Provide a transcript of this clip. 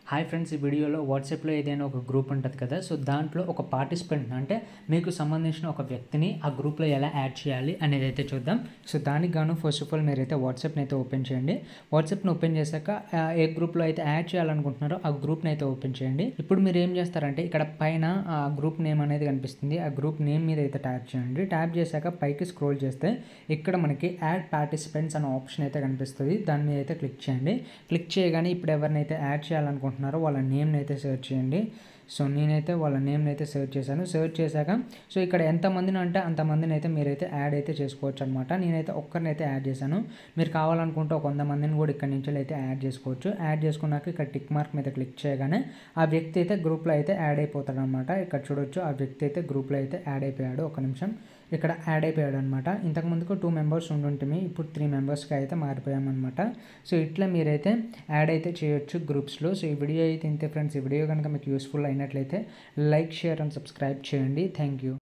hi friends ఈ వీడియోలో వాట్సాప్లో ఏదైనా ఒక గ్రూప్ ఉంటుంది కదా సో దాంట్లో ఒక పార్టిసిపెంట్ అంటే మీకు సంబంధించిన ఒక వ్యక్తిని ఆ గ్రూప్లో ఎలా యాడ్ చేయాలి అనేది అయితే చూద్దాం సో దానికి గాను ఫస్ట్ ఆఫ్ ఆల్ మీరైతే వాట్సాప్ని అయితే ఓపెన్ చేయండి వాట్సాప్ని ఓపెన్ చేశాక ఆ, ఏ గ్రూప్లో అయితే యాడ్ చేయాలనుకుంటున్నారో ఆ గ్రూప్ని అయితే ఓపెన్ చేయండి ఇప్పుడు మీరు ఏం చేస్తారంటే ఇక్కడ పైన ఆ గ్రూప్ నేమ్ అనేది కనిపిస్తుంది ఆ గ్రూప్ నేమ్ మీద అయితే ట్యాప్ చేయండి ట్యాప్ చేశాక పైకి స్క్రోల్ చేస్తే ఇక్కడ మనకి యాడ్ పార్టిసిపెంట్స్ అనే ఆప్షన్ అయితే కనిపిస్తుంది దాని మీద అయితే క్లిక్ చేయండి క్లిక్ చేయగానే ఇప్పుడు ఎవరినైతే యాడ్ చేయాలనుకుంటున్నారో వాళ్ళ నేమ్ని అయితే సెర్చ్ చేయండి సో నేనైతే వాళ్ళ నేమ్ని అయితే సెర్చ్ చేశాను సెర్చ్ చేశాక సో ఇక్కడ ఎంతమందిని అంటే అంతమందిని అయితే మీరైతే యాడ్ అయితే చేసుకోవచ్చు అనమాట నేనైతే ఒక్కరిని అయితే యాడ్ చేశాను మీరు కావాలనుకుంటే ఒక వంద మందిని కూడా ఇక్కడ నుంచి అయితే యాడ్ చేసుకోవచ్చు యాడ్ చేసుకున్నాక ఇక్కడ టిక్ మార్క్ మీద క్లిక్ చేయగానే ఆ వ్యక్తి అయితే గ్రూప్లో అయితే యాడ్ అయిపోతాడు అనమాట ఇక్కడ చూడొచ్చు ఆ వ్యక్తి అయితే గ్రూప్లో అయితే యాడ్ అయిపోయాడు ఒక నిమిషం ఇక్కడ యాడ్ అయిపోయాడు అనమాట ఇంతకు ముందుకు టూ మెంబర్స్ ఉండుంటిమి ఇప్పుడు త్రీ మెంబర్స్కి అయితే మారిపోయామన్నమాట సో ఇట్లా మీరైతే యాడ్ అయితే చేయొచ్చు గ్రూప్స్లో సో ఈ వీడియో అయితే ఇంతే ఫ్రెండ్స్ ఈ వీడియో కనుక మీకు యూస్ఫుల్ అయినట్లయితే లైక్ షేర్ అండ్ సబ్స్క్రైబ్ చేయండి థ్యాంక్ యూ